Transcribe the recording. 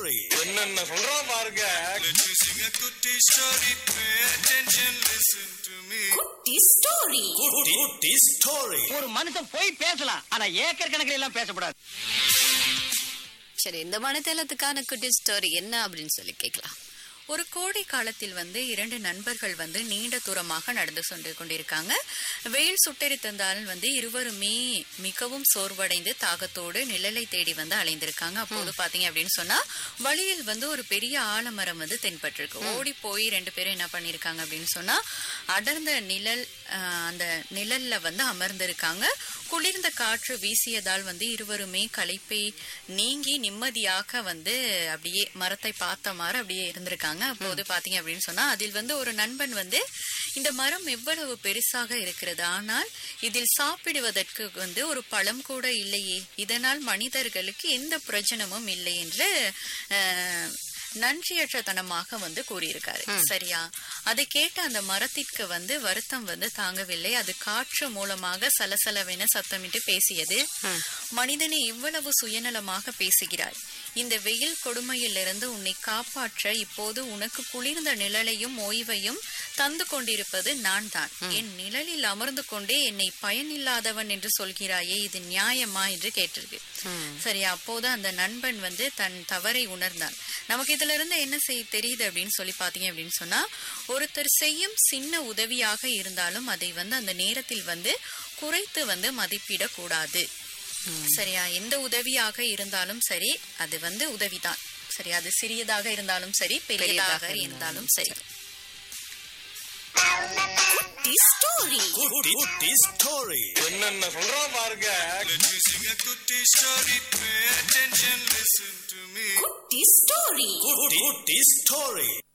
story. என்னென்ன சொல்றான் பாருங்க Let me sing a kutti story. Pay attention, listen to me. Kutti story Kutti, Kutti story. ஒரு மனுஷன் போய் பேசலாம் ஆனா ஏக்கர் கணக்கில் எல்லாம் பேசக்கூடாது சரி இந்த மனத்தேலத்துக்கான குட்டி ஸ்டோரி என்ன அப்படின்னு சொல்லி கேட்கலாம் ஒரு கோடை காலத்தில் வந்து இரண்டு நண்பர்கள் வந்து நீண்ட தூரமாக நடந்து சென்று கொண்டிருக்காங்க வெயில் சுட்டெரித்ததால் வந்து இருவருமே மிகவும் சோர்வடைந்து தாகத்தோடு நிழலை தேடி வந்து அலைந்திருக்காங்க அப்போது பாத்தீங்க அப்படின்னு சொன்னா வழியில் வந்து ஒரு பெரிய ஆலமரம் வந்து தென்பட்டிருக்கு ஓடி போய் ரெண்டு பேரும் என்ன பண்ணிருக்காங்க அப்படின்னு சொன்னா அடர்ந்த நிழல் ஆஹ், அந்த நிழல்ல வந்து அமர்ந்திருக்காங்க குளிர்ந்த காற்று வீசியதால் வந்து இருவருமே களைப்பை நீங்கி நிம்மதியாக வந்து அப்படியே மரத்தை பார்த்த மாதிரி அப்படியே இருந்திருக்காங்க அப்போது பாத்தீங்க அப்படின்னு சொன்னா அதில் வந்து ஒரு நண்பன் வந்து இந்த மரம் எவ்வளவு பெருசாக இருக்கிறது ஆனால் இதில் சாப்பிடுவதற்கு வந்து ஒரு பழம் கூட இல்லையே இதனால் மனிதர்களுக்கு எந்த பிரயோஜனமும் இல்லை என்று ஆஹ், நன்றியற்றத்தனமாக வந்து கூறியிருக்காரு சரியா அதை கேட்ட அந்த மரத்திற்கு வந்து வருத்தம் வந்து தாங்கவில்லை அது காற்று மூலமாக சலசலவென சத்தமிட்டு பேசியது மனிதனை இவ்வளவு சுயநலமாக பேசுகிறாய் இந்த வெயில் கொடுமையிலிருந்து உன்னை காப்பாற்ற இப்போது உனக்கு குளிர்ந்த நிழலையும் ஓய்வையும் தந்து கொண்டிருப்பது நான் தான் என் நிழலில் அமர்ந்து கொண்டே என்னை பயனில்லாதவன் என்று சொல்கிறாயே இது நியாயமா என்று கேட்டிருக்கு சரி அப்போது அந்த நண்பன் வந்து தன் தவறை உணர்ந்தான் நமக்கு இதுல இருந்து என்ன செய்ய தெரியுது அப்படின்னு சொல்லி பாத்தீங்க அப்படின்னு சொன்னா ஒருத்தர் செய்யும் சின்ன உதவியாக இருந்தாலும் அதை வந்து அந்த நேரத்தில் வந்து குறைத்து வந்து மதிப்பிடக் கூடாது சரியா எந்த உதவியாக இருந்தாலும் சரி அது வந்து உதவிதான் சரி அது சிறியதாக இருந்தாலும் சரி பெரியதாக இருந்தாலும் சரி குட்டி ஸ்டோரி Kutti, Kutti story. என்னென்ன சொல்றான் பாருங்க Let me sing a kutti story. Pay attention, listen to me. Kutti story Kutti, Kutti story.